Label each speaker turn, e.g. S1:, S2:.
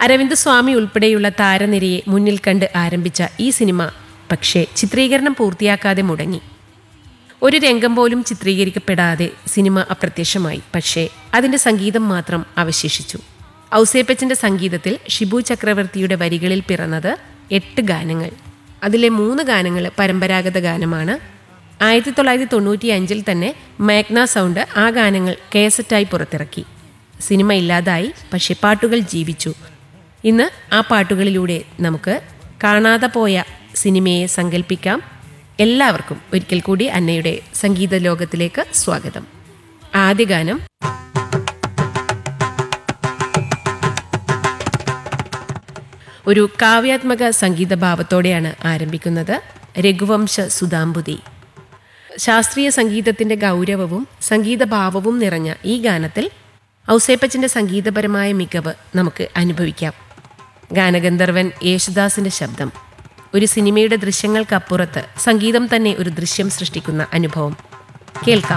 S1: അരവിന്ദ് സ്വാമി ഉൾപ്പെടെയുള്ള താരനിരയെ മുന്നിൽ കണ്ട് ആരംഭിച്ച ഈ സിനിമ പക്ഷേ ചിത്രീകരണം പൂർത്തിയാക്കാതെ മുടങ്ങി ഒരു രംഗം പോലും ചിത്രീകരിക്കപ്പെടാതെ സിനിമ അപ്രത്യക്ഷമായി പക്ഷേ അതിൻ്റെ സംഗീതം മാത്രം അവശേഷിച്ചു ഔസേപ്പച്ചൻ്റെ സംഗീതത്തിൽ ഷിബു ചക്രവർത്തിയുടെ വരികളിൽ പിറന്നത് എട്ട് ഗാനങ്ങൾ അതിലെ മൂന്ന് ഗാനങ്ങൾ പരമ്പരാഗത ഗാനമാണ് ആയിരത്തി തൊള്ളായിരത്തി തൊണ്ണൂറ്റി അഞ്ചിൽ തന്നെ മാഗ്ന സൗണ്ട് ആ ഗാനങ്ങൾ കേസറ്റായി പുറത്തിറക്കി സിനിമ ഇല്ലാതായി പക്ഷേ പാട്ടുകൾ ജീവിച്ചു ഇന്ന് ആ പാട്ടുകളിലൂടെ നമുക്ക് കാണാതെ പോയ സിനിമയെ സങ്കല്പിക്കാം എല്ലാവർക്കും ഒരിക്കൽ കൂടി അന്നയുടെ സംഗീത ലോകത്തിലേക്ക് സ്വാഗതം ആദ്യ ഗാനം ഒരു കാവ്യാത്മക സംഗീത ഭാവത്തോടെയാണ് ആരംഭിക്കുന്നത് രഘുവംശ സുധാംബുതി ശാസ്ത്രീയ സംഗീതത്തിന്റെ ഗൗരവവും സംഗീതഭാവവും നിറഞ്ഞ ഈ ഗാനത്തിൽ ഔസേപ്പച്ചന്റെ സംഗീതപരമായ മികവ് നമുക്ക് അനുഭവിക്കാം ഗാനഗന്ധർവൻ യേശുദാസിന്റെ ശബ്ദം ഒരു സിനിമയുടെ ദൃശ്യങ്ങൾക്കപ്പുറത്ത് സംഗീതം തന്നെ ഒരു ദൃശ്യം സൃഷ്ടിക്കുന്ന അനുഭവം കേൾക്കാം